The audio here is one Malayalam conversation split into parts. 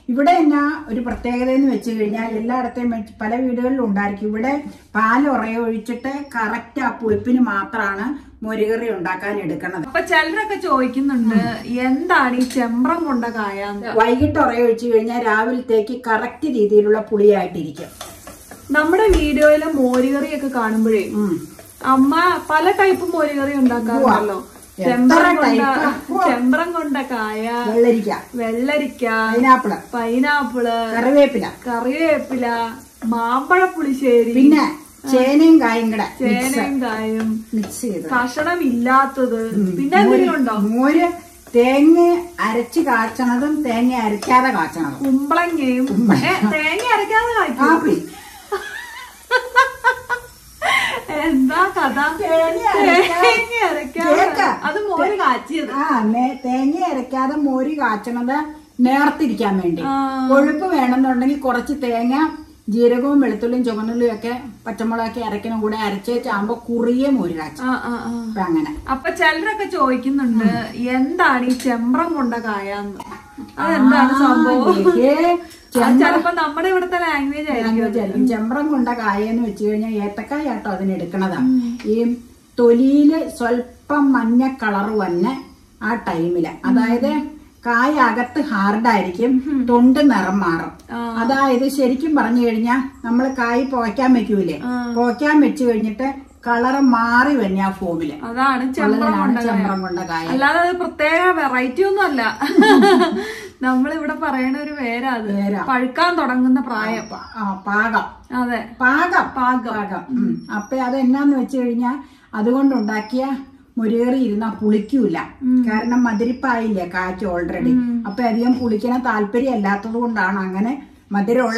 ഇവിടെ എന്നാ ഒരു പ്രത്യേകത എന്ന് വെച്ച് കഴിഞ്ഞാൽ എല്ലായിടത്തെയും വെച്ച് പല വീടുകളിലും ഉണ്ടായിരിക്കും ഇവിടെ പാൽ ഉറയെ ഒഴിച്ചിട്ട് കറക്റ്റ് ആ പുളിപ്പിന് മാത്രമാണ് മോരുകറി ഉണ്ടാക്കാൻ എടുക്കുന്നത് അപ്പൊ ചിലരൊക്കെ ചോദിക്കുന്നുണ്ട് എന്താണ് ഈ ചെമ്പ്രം കൊണ്ട കായ വൈകിട്ട് ഉറയെ ഒഴിച്ചു കഴിഞ്ഞാൽ രാവിലത്തേക്ക് കറക്റ്റ് രീതിയിലുള്ള പുളിയായിട്ടിരിക്കും നമ്മുടെ വീഡിയോയിലെ മോരുകറിയൊക്കെ കാണുമ്പോഴേ ഉം. അമ്മ പല ടൈപ്പ് മോരുകറി ഉണ്ടാക്കാറുണ്ടല്ലോ എത്ര ചെമ്പ്രം കൊണ്ട type? ചെമ്പ്രം കൊണ്ട കായ വെള്ളരിക്ക വെള്ളരിക്ക പൈനാപ്പിള് പൈനാപ്പിള് കറിവേപ്പില കറിവേപ്പില മാമ്പഴ പുളിശ്ശേരി പിന്നെ ചേനയും കായും കൂടെ ചേനയും കായും മിക്സ് ചെയ്ത് കഷണം ഇല്ലാത്തത് പിന്നെ എന്തെങ്കിലും ഉണ്ടോ മോര് തേങ്ങ അരച്ച് കാച്ചണതും തേങ്ങ അരക്കാതെ കാച്ചണതും കുമ്പളങ്ങയും ഏ, തേങ്ങ അരക്കാതെ കായ്ക്കും ആപ്പിൾ എന്താ കഥ തേങ്ങ അരക്കാതെ- തേങ്ങ അരക്കാതെ കേക്ക്. അത് മോര് കാച്ചിയത് ആ നേ- തേങ്ങ അരക്കാതെ മോര് കാച്ചണത് നേർത്തിരിക്കാൻ വേണ്ടി ആ. കൊഴുപ്പ് വേണമെന്നുണ്ടെങ്കിൽ കുറച്ച് തേങ്ങ ജീരകവും വെളുത്തുള്ളിയും ചുവന്നുള്ളിയും ഒക്കെ പച്ചമുളകൊക്കെ അരയ്ക്കണം കൂടെ അരച്ചേച്ചാകുമ്പോ കുറിയ മോര് കാച്ചും ആ ആ ആ അപ്പൊ അങ്ങനെ അപ്പൊ ചിലരൊക്കെ ചോദിക്കുന്നുണ്ട് എന്താണ് ഈ ചെമ്പ്രം കൊണ്ട കായാന്ന് അതെന്താണ് സംഭവം ഏ, അത് ചിലപ്പോ നമ്മുടെ ഇവിടുത്തെ ലാംഗ്വേജ് ആയിരിക്കും ചെമ്പ- ചെലപ്പം ചെമ്പ്രം കൊണ്ട കായെന്ന് വെച്ച് കഴിഞ്ഞാൽ ഏത്തക്കായാട്ടോ അതിനെടുക്കണതാ ഈ തൊലിയില് സ്വല്പം മഞ്ഞ കളർ വന്നെ ആ ടൈമില് അതായത് കായ അകത്ത് ഹാർഡായിരിക്കും തൊണ്ട് നിറം മാറും അതായത് ശരിക്കും പറഞ്ഞു കഴിഞ്ഞാൽ നമ്മൾ കായ് പോയ്ക്കാൻ വെക്കൂലേ പോയ്ക്കാൻ വെച്ച് കഴിഞ്ഞിട്ട് കളറ് മാറി വന്നെ ആ ഫോമില് അതാണ് ചെമ്പ്രം ഉള്ളതിനാണ് കൊണ്ട കായ ചെമ്പ്രം കൊണ്ട കായ അല്ലാതെ അത് പ്രത്യേക വെറൈറ്റി ഒന്നും അല്ല നമ്മളിവിടെ പറയണ ഒരു പേരാ അത് പേരാ. പഴുക്കാൻ തുടങ്ങുന്ന പ്രായം പ- ആ, പാകം അതെ പാകം പാകം ഉം. അപ്പൊ അത് എന്നാന്ന് വെച്ച് കഴിഞ്ഞാൽ അതുകൊണ്ടുണ്ടാക്കിയ മുരുകറി ഇരുന്നാ പുളിക്കൂല കാരണം മധുരിപ്പായില്ലേ കായ്ക്ക് ഓൾറെഡി അപ്പൊ അധികം പുളിക്കണ താല്പര്യം അല്ലാത്തത് കൊണ്ടാണ് അങ്ങനെ മധുരമുള്ള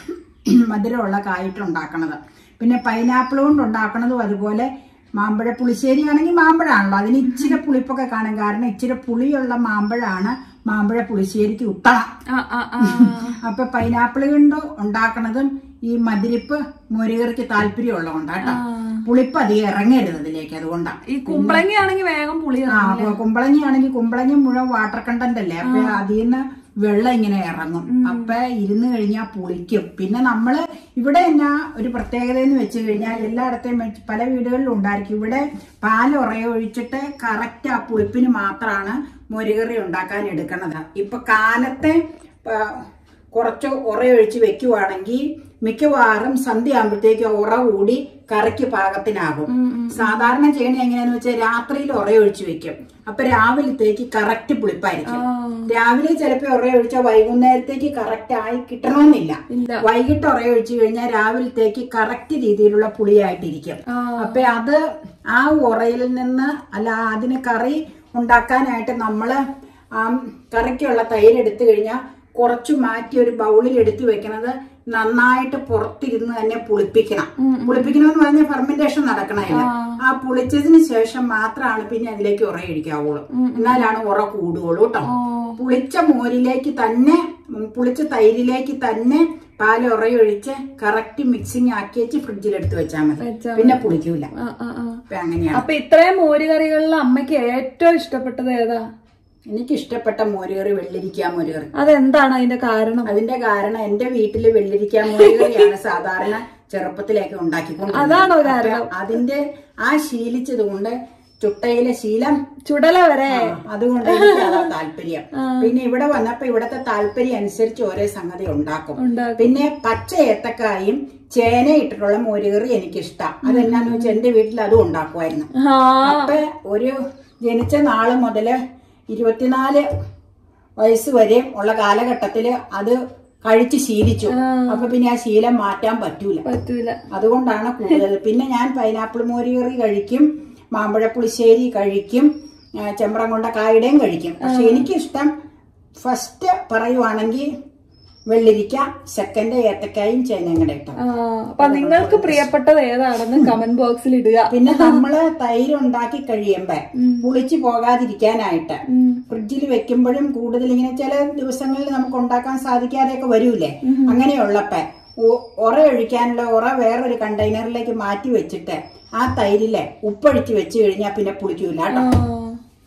മധുരമുള്ള കായിട്ട് ഉണ്ടാക്കണത് പിന്നെ പൈനാപ്പിൾ കൊണ്ട് ഉണ്ടാക്കണതും അതുപോലെ മാമ്പഴ പുളിശ്ശേരി ആണെങ്കിൽ മാമ്പഴാണല്ലോ അതിന് ഇച്ചിരി പുളിപ്പൊക്കെ കാണും കാരണം ഇച്ചിരി പുളിയുള്ള മാമ്പഴാണ് മാമ്പഴ പുളിശ്ശേരിക്ക് ഉത്തമം ആ ആ ആ അപ്പൊ പൈനാപ്പിൾ കൊണ്ട് ഉണ്ടാക്കണതും ഈ മതിരിപ്പ് മോരുകറിക്ക് താല്പര്യമുള്ളതുകൊണ്ടാ കേട്ടോ പുളിപ്പ് അധികം ഇറങ്ങരുത് അതിലേക്ക് അതുകൊണ്ടാ ഈ കുമ്പളങ്ങ ആണെങ്കിൽ വേഗം പുളി ആ അപ്പൊ കുമ്പളങ്ങ ആണെങ്കിൽ കുമ്പളങ്ങ മുഴുവൻ വാട്ടർ കണ്ടന്റ് അല്ലേ അപ്പൊ അതിൽ നിന്ന് വെള്ളം ഇങ്ങനെ ഇറങ്ങും അപ്പൊ ഇരുന്ന് കഴിഞ്ഞാൽ പുളിക്കും പിന്നെ നമ്മള് ഇവിടെ എന്നാ ഒരു പ്രത്യേകത എന്ന് വെച്ച് കഴിഞ്ഞാൽ എല്ലായിടത്തെയും വെച്ച് പല വീടുകളിലും ഉണ്ടായിരിക്കും ഇവിടെ പാൽ ഉറയെ ഒഴിച്ചിട്ട് കറക്റ്റ് ആ പുളിപ്പിന് മാത്രമാണ് മോരുകറി ഉണ്ടാക്കാൻ എടുക്കണത് ഇപ്പൊ കാലത്തെ ആ, കുറച്ച് ഉറയൊഴിച്ച് വെക്കുവാണെങ്കിൽ മിക്കവാറും സന്ധ്യ ആകുമ്പോഴത്തേക്ക് ഉറ കൂടി കറിക്ക് പാകത്തിനാകും സാധാരണ ചെയ്യണ എങ്ങനെയാന്ന് വെച്ചാൽ രാത്രിയിൽ ഉറയൊഴിച്ച് വെക്കും അപ്പൊ രാവിലത്തേക്ക് കറക്റ്റ് പുളിപ്പായിരിക്കും രാവിലെ ചിലപ്പോ ഉറയൊഴിച്ചാൽ വൈകുന്നേരത്തേക്ക് കറക്റ്റ് ആയി കിട്ടണമെന്നില്ല ഇല്ല. വൈകിട്ട് ഉറയൊഴിച്ച് കഴിഞ്ഞാൽ രാവിലത്തേക്ക് കറക്റ്റ് രീതിയിലുള്ള പുളിയായിട്ടിരിക്കും അപ്പൊ അത് ആ ഉറയിൽ നിന്ന് അല്ല അതിന് കറി ഉണ്ടാക്കാനായിട്ട് നമ്മള് ആ കറിക്കുള്ള തൈര് എടുത്തു കഴിഞ്ഞാൽ കുറച്ച് മാറ്റി ഒരു ബൗളിൽ എടുത്തു വെക്കണത് നന്നായിട്ട് പുറത്തിരുന്ന് തന്നെ പുളിപ്പിക്കണം പുളിപ്പിക്കണം എന്ന് പറഞ്ഞാൽ ഫെർമെന്റേഷൻ നടക്കണമില്ല ആ പുളിച്ചതിന് ശേഷം മാത്രമാണ് പിന്നെ അതിലേക്ക് ഉറ ഒഴിക്കാവുള്ളൂ എന്നാലാണ് ഉറ കൂടുകയുള്ളൂ കേട്ടോ പുളിച്ച മോരിലേക്ക് തന്നെ ഉം, പുളിച്ച തൈരിലേക്ക് തന്നെ പാൽ ഉറയൊഴിച്ച് കറക്റ്റ് മിക്സിങ് ആക്കി വെച്ച് ഫ്രിഡ്ജിൽ എടുത്ത് വെച്ചാൽ മതി വെച്ചാ പിന്നെ പുളിക്കൂല ആ ആ ആ അപ്പൊ അങ്ങനെയാണ് അപ്പൊ ഇത്രയും മോരുകറികളിൽ അമ്മയ്ക്ക് ഏറ്റവും ഇഷ്ടപ്പെട്ടത് ഏതാ എനിക്ക് ഇഷ്ടപ്പെട്ട മോരുകറി വെള്ളരിക്ക മോരുകറി അതെന്താണ് അതിന്റെ കാരണം അതിന്റെ കാരണം എന്റെ വീട്ടില് വെള്ളരിക്ക മോരുകറിയാണ് സാധാരണ ചെറുപ്പത്തിലേക്ക് ഉണ്ടാക്കിക്കൊണ്ടിരുന്നത് അതാണോ അപ്പൊ അതിന്റെ ആ ശീലിച്ചത് കൊണ്ട് ചുട്ടയിലെ ശീലം ചുടല വരെ ആ, അതുകൊണ്ട് എനിക്ക് അതാ താല്പര്യം പിന്നെ ഇവിടെ വന്നപ്പോ ഇവിടത്തെ താല്പര്യം അനുസരിച്ച് ഓരോ സംഗതി ഉണ്ടാക്കും ഉണ്ടാക്കും. പിന്നെ പച്ച ഏത്തക്കായും ചേന ഇട്ടിട്ടുള്ള മോരുകറി എനിക്കിഷ്ടം അതെന്നാന്ന് വെച്ചാൽ എന്റെ വീട്ടിൽ അതും ഉണ്ടാക്കുമായിരുന്നു ആ അപ്പൊ ഒരു ജനിച്ച നാള് മുതല് ഇരുപത്തിനാല് വയസ്സ് വരെ ഉള്ള കാലഘട്ടത്തില് അത് കഴിച്ച് ശീലിച്ചു അപ്പൊ പിന്നെ ആ ശീലം മാറ്റാൻ പറ്റൂല പറ്റൂല അതുകൊണ്ടാണ് കൂടുതൽ പിന്നെ ഞാൻ പൈനാപ്പിൾ മോരുകറി കഴിക്കും മാമ്പഴ പുളിശ്ശേരി കഴിക്കും ആ, ചെമ്പ്രം കൊണ്ട കായുടെയും കഴിക്കും പക്ഷെ എനിക്കിഷ്ടം ഫസ്റ്റ് പറയുവാണെങ്കിൽ വെള്ളരിക്ക സെക്കൻഡ് ഏത്തക്കായും ചേനയും കൂടെ ഇട്ടത് ആ അപ്പൊ നിങ്ങൾക്ക് പ്രിയപ്പെട്ടത് ഏതാണെന്ന് കമന്റ് ബോക്സിൽ ഇടുക പിന്നെ നമ്മള് തൈര് ഉണ്ടാക്കി കഴിയുമ്പോ പുളിച്ചു പോകാതിരിക്കാനായിട്ട് ഫ്രിഡ്ജിൽ വെക്കുമ്പോഴും കൂടുതൽ ഇങ്ങനെ ചില ദിവസങ്ങളിൽ നമുക്ക് ഉണ്ടാക്കാൻ സാധിക്കാതെയൊക്കെ വരൂലേ അങ്ങനെയുള്ളപ്പോ ഉ- ഉറ ഒഴിക്കാനുള്ള ഉറ വേറൊരു കണ്ടെയ്നറിലേക്ക് മാറ്റി വെച്ചിട്ട് ആ തൈരിലെ ഉപ്പൊഴിച്ച് വെച്ച് കഴിഞ്ഞാൽ പിന്നെ പുളിക്കൂല കേട്ടോ ആ.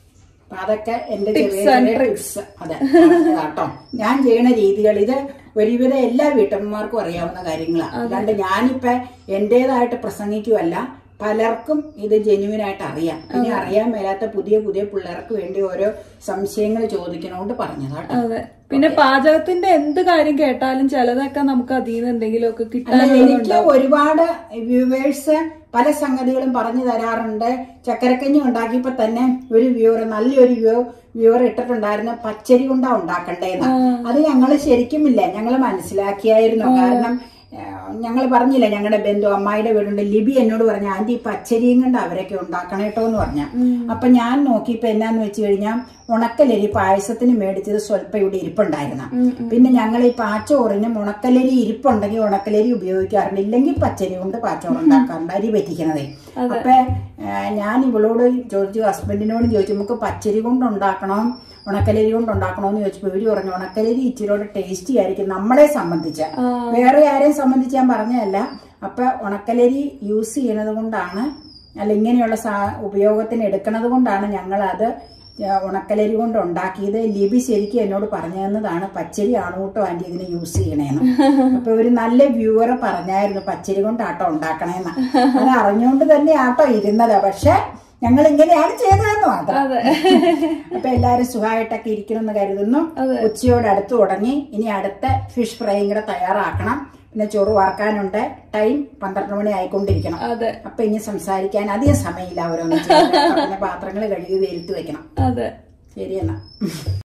അപ്പൊ അതൊക്കെ എന്റെ ചെറിയ ചെറിയ ടിപ്സ് അതെ പറഞ്ഞതാട്ടോ ഞാൻ ചെയ്യണ രീതികൾ ഇത് ഒരുവിധം എല്ലാ വീട്ടമ്മമാർക്കും അറിയാവുന്ന കാര്യങ്ങളാണ് അല്ലാണ്ട് ഞാനിപ്പോ എന്റേതായിട്ട് പ്രസംഗിക്കുമല്ല പലർക്കും ഇത് ജെന്യുവിനായിട്ട് അറിയാം ഇനി അറിയാൻ മേലാത്ത പുതിയ പുതിയ പിള്ളേർക്ക് വേണ്ടി ഓരോ സംശയങ്ങൾ ചോദിക്കണോണ്ട് പറഞ്ഞതാട്ടോ അതെ പിന്നെ പാചകത്തിന്റെ എന്ത് കാര്യം കേട്ടാലും ചിലതൊക്കെ നമുക്ക് അതിൽ നിന്ന് എന്തെങ്കിലുമൊക്കെ അല്ല കിട്ടാൻ എനിക്ക് ഒരുപാട് വ്യൂവേഴ്സ് പല സംഗതികളും പറഞ്ഞു തരാറുണ്ട് ചക്കരക്കഞ്ഞി ഉണ്ടാക്കിയപ്പോ തന്നെ ഒരു വ്യൂവർ നല്ലൊരു വ്യൂ വ്യൂവർ ഇട്ടിട്ടുണ്ടായിരുന്നു പച്ചരി കൊണ്ടാ ഉണ്ടാക്കണ്ടേന്ന് അത് ഞങ്ങള് ശരിക്കുമില്ല ഞങ്ങള് മനസ്സിലാക്കിയായിരുന്നു കാരണം ഞങ്ങൾ പറഞ്ഞില്ല ഞങ്ങളുടെ ബന്ധു അമ്മായിയുടെ വീടുണ്ട് ലിബി എന്നോട് പറഞ്ഞു ആന്റി ഈ പച്ചരിയും കൊണ്ട് അവരൊക്കെ ഉണ്ടാക്കണേട്ടോ എന്ന് പറഞ്ഞ അപ്പൊ ഞാൻ നോക്കിയപ്പോ എന്നാന്ന് വെച്ച് കഴിഞ്ഞാൽ ഉണക്കലരി പായസത്തിന് മേടിച്ചത് സ്വല്പം ഇവിടെ ഇരിപ്പുണ്ടായിരുന്നു പിന്നെ ഞങ്ങൾ ഈ പാച്ചോറിനും ഉണക്കലരി ഇരിപ്പുണ്ടെങ്കിൽ ഉണക്കലരി ഉപയോഗിക്കാറുണ്ട് ഇല്ലെങ്കിൽ പച്ചരി കൊണ്ട് പാച്ചോറ് ഉണ്ടാക്കാറുണ്ട് അരി പറ്റിക്കണതേ അപ്പൊ ആ, ഞാൻ ഇവളോട് ചോദിച്ചു ഹസ്ബൻഡിനോട് ചോദിച്ചു നമുക്ക് പച്ചരി കൊണ്ട് ഉണ്ടാക്കണോ ഉണക്കലരി കൊണ്ട് ഉണ്ടാക്കണോന്ന് ചോദിച്ചപ്പോൾ ഇവര് പറഞ്ഞു ഉണക്കലരി ഇച്ചിരിയോടെ ടേസ്റ്റി ആയിരിക്കും നമ്മളെ സംബന്ധിച്ച് വേറെ ആരെയും സംബന്ധിച്ച് ഞാൻ പറഞ്ഞതല്ല അപ്പൊ ഉണക്കലരി യൂസ് ചെയ്യണത് കൊണ്ടാണ് അല്ല ഇങ്ങനെയുള്ള സാ ഉപയോഗത്തിന് എടുക്കുന്നത് കൊണ്ടാണ് ഞങ്ങൾ അത് ഉണക്കലരി കൊണ്ട് ഉണ്ടാക്കിയത് ലിബി ശരിക്കും എന്നോട് പറഞ്ഞു തന്നതാണ് പച്ചരി ആണോ കേട്ടോ ആന്റി ഇതിന് യൂസ് ചെയ്യണേന്ന് അപ്പൊ ഒരു നല്ല വ്യൂവർ പറഞ്ഞായിരുന്നു പച്ചരി കൊണ്ടാട്ടോ ഉണ്ടാക്കണേന്ന് അത് അറിഞ്ഞുകൊണ്ട് തന്നെ ആട്ടോ ഇരുന്നത് പക്ഷെ ഞങ്ങൾ ഇങ്ങനെയാണ് ചെയ്തതെന്ന് മാത്രം അപ്പൊ എല്ലാരും സുഖമായിട്ടൊക്കെ ഇരിക്കണമെന്ന് കരുതുന്നു ഉച്ചയോട് അടുത്ത് തുടങ്ങി ഇനി അടുത്ത ഫിഷ് ഫ്രൈയും കൂടെ തയ്യാറാക്കണം പിന്നെ ചോറ് വാർക്കാനുണ്ട് ടൈം പന്ത്രണ്ട് മണി ആയിക്കൊണ്ടിരിക്കണം അതെ അപ്പൊ ഇനി സംസാരിക്കാൻ അധികം സമയമില്ല ഓരോന്നും ചെയ്യാൻ. പിന്നെ പാത്രങ്ങൾ കഴുകി വെയിലത്ത് വെക്കണം അതെ ശരിയെന്നാ